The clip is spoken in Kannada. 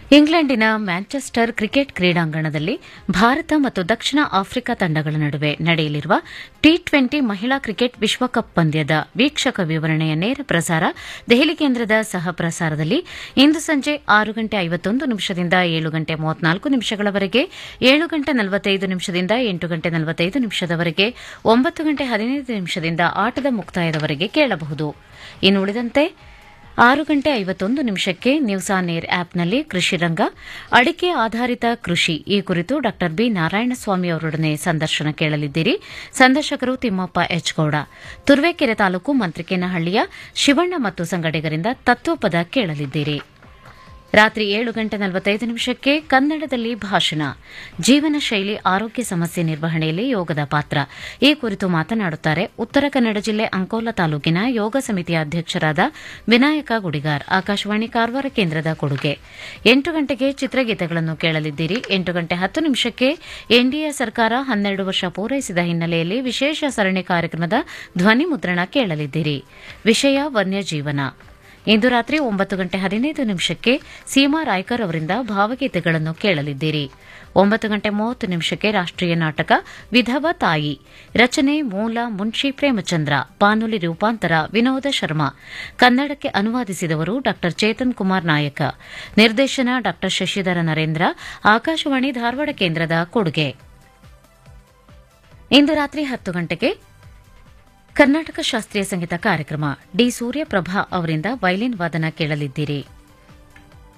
ಇಂಗ್ಲೆಂಡಿನ ಮ್ಯಾಂಚೆಸ್ಟರ್ ಕ್ರಿಕೆಟ್ ಕ್ರೀಡಾಂಗಣದಲ್ಲಿ ಭಾರತ ಮತ್ತು ದಕ್ಷಿಣ ಆಫ್ರಿಕಾ ತಂಡಗಳ ನಡುವೆ ನಡೆಯಲಿರುವ ಟಿ ಟ್ವೆಂಟಿ ಮಹಿಳಾ ಕ್ರಿಕೆಟ್ ವಿಶ್ವಕಪ್ ಪಂದ್ಯದ ವೀಕ್ಷಕ ವಿವರಣೆಯ ನೇರ ಪ್ರಸಾರ ದೆಹಲಿ ಕೇಂದ್ರದ ಸಹ ಪ್ರಸಾರದಲ್ಲಿ ಇಂದು ಸಂಜೆ ಆರು ಗಂಟೆ ಐವತ್ತೊಂದು ನಿಮಿಷದಿಂದ ಏಳು ಗಂಟೆ ಮೂವತ್ನಾಲ್ಕು ನಿಮಿಷಗಳವರೆಗೆ ಏಳು ಗಂಟೆ ನಲವತ್ತೈದು ನಿಮಿಷದಿಂದ ಎಂಟು ಗಂಟೆ ನಲವತ್ತೈದು ನಿಮಿಷದವರೆಗೆ ಒಂಬತ್ತು ಗಂಟೆ ಹದಿನೈದು ನಿಮಿಷದಿಂದ ಆಟದ ಮುಕ್ತಾಯದವರೆಗೆ ಕೇಳಬಹುದು ಇನ್ನು ಉಳಿದಂತೆ ಆರು ಗಂಟೆ ಐವತ್ತೊಂದು ನಿಮಿಷಕ್ಕೆ ನ್ಯೂಸ್ ಆನ್ ಏರ್ ಆಪ್ನಲ್ಲಿ ಕೃಷಿ ರಂಗ ಅಡಿಕೆ ಆಧಾರಿತ ಕೃಷಿ ಈ ಕುರಿತು ಡಾ ಬಿ ನಾರಾಯಣಸ್ವಾಮಿ ಅವರೊಡನೆ ಸಂದರ್ಶನ ಕೇಳಲಿದ್ದೀರಿ ಸಂದರ್ಶಕರು ತಿಮ್ಮಪ್ಪ ಎಚ್ ಗೌಡ ತುರುವೇಕೆರೆ ತಾಲೂಕು ಮಂತ್ರಿಕೇನಹಳ್ಳಿಯ ಶಿವಣ್ಣ ಮತ್ತು ಸಂಗಡಿಗರಿಂದ ತತ್ವಪದ ಕೇಳಲಿದ್ದೀರಿ ರಾತ್ರಿ ಏಳು ಗಂಟೆ ನಲವತ್ತೈದು ನಿಮಿಷಕ್ಕೆ ಕನ್ನಡದಲ್ಲಿ ಭಾಷಣ ಜೀವನ ಶೈಲಿ ಆರೋಗ್ಯ ಸಮಸ್ಯೆ ನಿರ್ವಹಣೆಯಲ್ಲಿ ಯೋಗದ ಪಾತ್ರ ಈ ಕುರಿತು ಮಾತನಾಡುತ್ತಾರೆ ಉತ್ತರ ಕನ್ನಡ ಜಿಲ್ಲೆ ಅಂಕೋಲ ತಾಲೂಕಿನ ಯೋಗ ಸಮಿತಿಯ ಅಧ್ಯಕ್ಷರಾದ ವಿನಾಯಕ ಗುಡಿಗಾರ್ ಆಕಾಶವಾಣಿ ಕಾರವಾರ ಕೇಂದ್ರದ ಕೊಡುಗೆ ಎಂಟು ಗಂಟೆಗೆ ಚಿತ್ರಗೀತೆಗಳನ್ನು ಕೇಳಲಿದ್ದೀರಿ ಎಂಟು ಗಂಟೆ ಹತ್ತು ನಿಮಿಷಕ್ಕೆ ಎನ್ಡಿಎ ಸರ್ಕಾರ ಹನ್ನೆರಡು ವರ್ಷ ಪೂರೈಸಿದ ಹಿನ್ನೆಲೆಯಲ್ಲಿ ವಿಶೇಷ ಸರಣಿ ಕಾರ್ಯಕ್ರಮದ ಧ್ವನಿ ಮುದ್ರಣ ಕೇಳಲಿದ್ದೀರಿ ವಿಷಯ ವನ್ಯಜೀವನ ಇಂದು ರಾತ್ರಿ ಒಂಬತ್ತು ಗಂಟೆ ಹದಿನೈದು ನಿಮಿಷಕ್ಕೆ ಸೀಮಾ ರಾಯ್ಕರ್ ಅವರಿಂದ ಭಾವಗೀತೆಗಳನ್ನು ಕೇಳಲಿದ್ದೀರಿ ಒಂಬತ್ತು ಗಂಟೆ ಮೂವತ್ತು ನಿಮಿಷಕ್ಕೆ ರಾಷ್ಟೀಯ ನಾಟಕ ವಿಧವ ತಾಯಿ ರಚನೆ ಮೂಲ ಮುನ್ಷಿ ಪ್ರೇಮಚಂದ್ರ ಬಾನುಲಿ ರೂಪಾಂತರ ವಿನೋದ ಶರ್ಮಾ ಕನ್ನಡಕ್ಕೆ ಅನುವಾದಿಸಿದವರು ಡಾ ಚೇತನ್ ಕುಮಾರ್ ನಾಯಕ ನಿರ್ದೇಶನ ಡಾ ಶಶಿಧರ ನರೇಂದ್ರ ಆಕಾಶವಾಣಿ ಧಾರವಾಡ ಕೇಂದ್ರದ ಕೊಡುಗೆ ಇಂದು ರಾತ್ರಿ ಹತ್ತು ಗಂಟೆಗೆ ಕರ್ನಾಟಕ ಶಾಸ್ತ್ರೀಯ ಸಂಗೀತ ಕಾರ್ಯಕ್ರಮ ಡಿ ಸೂರ್ಯಪ್ರಭಾ ಅವರಿಂದ ವೈಲಿನ್ ವಾದನ ಕೇಳಲಿದ್ದೀರಿ